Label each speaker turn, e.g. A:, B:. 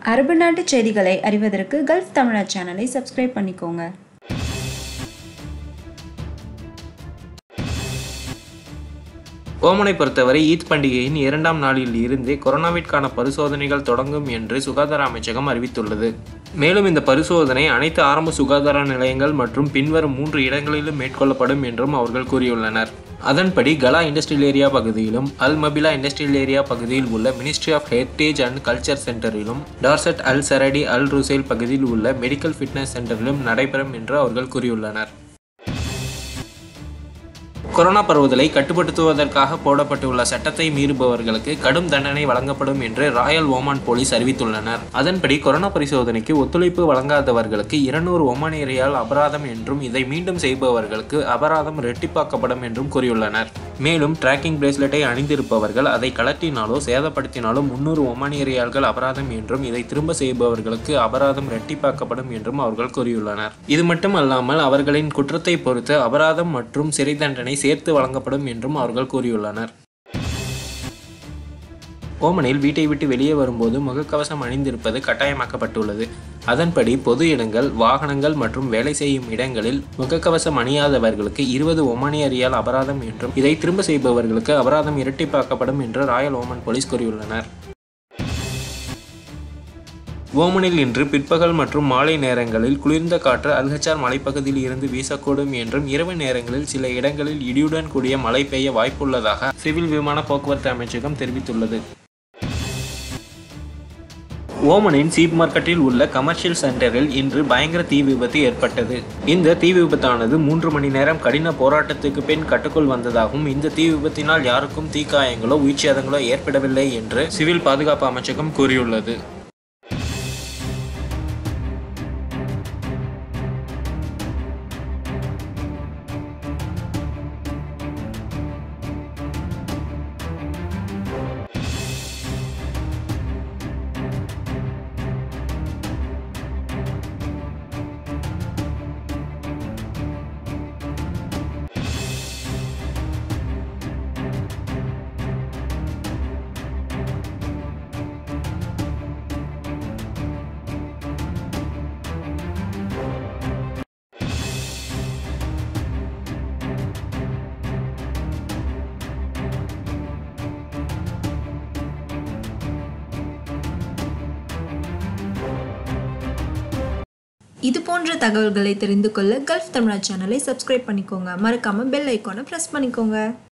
A: அரபு நாட்டு செய்திகளை அறிவதற்கு கல்ஃப் தமிழா சேனலை சப்ஸ்கிரைப் பண்ணிக்கோங்க
B: ஓமனை பொறுத்தவரை ஈத் பண்டிகையின் இரண்டாம் நாளில் இருந்தே கொரோனாவிற்கான பரிசோதனைகள் தொடங்கும் என்று சுகாதார அமைச்சகம் அறிவித்துள்ளது மேலும் இந்த பரிசோதனை அனைத்து ஆரம்ப சுகாதார நிலையங்கள் மற்றும் பின்வரும் மூன்று இடங்களிலும் மேற்கொள்ளப்படும் என்றும் அவர்கள் கூறியுள்ளனர் அதன்படி கலா இண்டஸ்ட்ரியல் ஏரியா பகுதியிலும் அல் மபிலா இண்டஸ்ட்ரியல் ஏரியா பகுதியில் உள்ள ministry of heritage and culture சென்டரிலும் Darsait al Saradi al Rusayl பகுதியில் உள்ள மெடிக்கல் ஃபிட்னஸ் சென்டரிலும் நடைபெறும் என்று அவர்கள் கூறியுள்ளனர் கொரோனா பரவுதலை கட்டுப்படுத்துவதற்காக போடப்பட்டுள்ள சட்டத்தை மீறுபவர்களுக்கு கடும் தண்டனை வழங்கப்படும் என்று ராயல் ஓமான் போலீஸ் அறிவித்துள்ளனர் அதன்படி கொரோனா பரிசோதனைக்கு ஒத்துழைப்பு வழங்காதவர்களுக்கு இருநூறு ஒமானிய ரியால் அபராதம் என்றும் இதை மீண்டும் செய்பவர்களுக்கு அபராதம் இரட்டிப்பாக்கப்படும் என்றும் கூறியுள்ளனர் மேலும் டிராக்கிங் பிரேஸ்லெட்டை அணிந்திருப்பவர்கள் அதை கலட்டினாலோ சேதப்படுத்தினாலோ முன்னூறு ஒமானிய ரியால்கள் அபராதம் என்றும் இதை திரும்ப செய்பவர்களுக்கு அபராதம் இரட்டிப்பாக்கப்படும் என்றும் அவர்கள் கூறியுள்ளனர் இது மட்டும் அல்லாமல் அவர்களின் குற்றத்தை பொறுத்து அபராதம் மற்றும் சிறை தண்டனை சேர்த்து வழங்கப்படும் என்றும் அவர்கள் கூறியுள்ளனர் ஓமனில் வீட்டை விட்டு வெளியே வரும்போது முகக்கவசம் அணிந்திருப்பது கட்டாயமாக்கப்பட்டுள்ளது அதன்படி பொது இடங்கள் வாகனங்கள் மற்றும் வேலை செய்யும் இடங்களில் முகக்கவசம் அணியாதவர்களுக்கு இருபது ஒமானிய ரியால் அபராதம் என்றும் இதை திரும்ப செய்பவர்களுக்கு அபராதம் இரட்டிப்பாக்கப்படும் என்று ராயல் ஓமன் போலீஸ் கூறியுள்ளனர் ஓமனில் இன்று பிற்பகல் மற்றும் மாலை நேரங்களில் குளிர்ந்த காற்று அல்ஹச்சார் மலைப்பகுதியில் இருந்து வீசக்கூடும் என்றும் இரவு நேரங்களில் சில இடங்களில் இடியுடன் கூடிய மழை பெய்ய வாய்ப்புள்ளதாக சிவில் விமான போக்குவரத்து அமைச்சகம் தெரிவித்துள்ளது ஓமனின் சீப் மார்க்கெட்டில் உள்ள கமர்ஷியல் சென்டரில் இன்று பயங்கர தீ விபத்து ஏற்பட்டது இந்த தீ விபத்தானது மூன்று மணி நேரம் கடின போராட்டத்துக்கு பின் கட்டுக்குள் வந்ததாகவும் இந்த தீ விபத்தினால் யாருக்கும் தீக்காயங்களோ உயிர்ச்சேதங்களோ ஏற்படவில்லை என்று சிவில் பாதுகாப்பு அமைச்சகம் கூறியுள்ளது
C: இது போன்ற தகவல்களை தெரிந்து கொள்ள கல்ஃப் தமிழா சேனலை சப்ஸ்கிரைப் பண்ணிக்கோங்க மறக்காம பெல் ஐக்கானை ப்ரெஸ் பண்ணிக்கோங்க